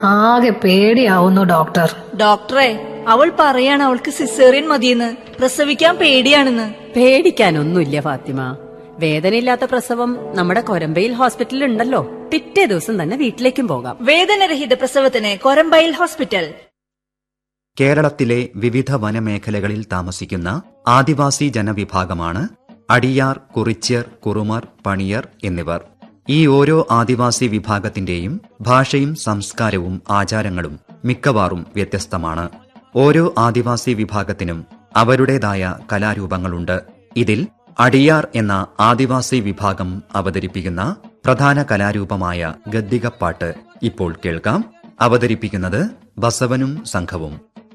ആകെ പേടിയാവുന്നു ഡോക്ടർ ഡോക്ടറെ അവൾ പറയാണ് അവൾക്ക് സിസേറിയൻ മതിയെന്ന് പ്രസവിക്കാൻ പേടിയാണെന്ന് പേടിക്കാനൊന്നുമില്ല ഫാത്തിമ വേദനയില്ലാത്ത പ്രസവം നമ്മുടെ കൊരമ്പയിൽ ഹോസ്പിറ്റലിൽ ഉണ്ടല്ലോ പിറ്റേ ദിവസം തന്നെ വീട്ടിലേക്കും പോകാം വേദനരഹിത പ്രസവത്തിന് കൊരമ്പയിൽ ഹോസ്പിറ്റൽ കേരളത്തിലെ വിവിധ വനമേഖലകളിൽ താമസിക്കുന്ന ആദിവാസി ജനവിഭാഗമാണ് അടിയാർ കുറിച്യർ കുറുമർ പണിയർ എന്നിവർ ഈ ഓരോ ആദിവാസി വിഭാഗത്തിന്റെയും ഭാഷയും സംസ്കാരവും ആചാരങ്ങളും മിക്കവാറും വ്യത്യസ്തമാണ് ഓരോ ആദിവാസി വിഭാഗത്തിനും അവരുടേതായ കലാരൂപങ്ങളുണ്ട് ഇതിൽ അടിയാർ എന്ന ആദിവാസി വിഭാഗം അവതരിപ്പിക്കുന്ന പ്രധാന കലാരൂപമായ ഗദ്ദികപ്പാട്ട് ഇപ്പോൾ കേൾക്കാം അവതരിപ്പിക്കുന്നത് ബസവനും സംഘവും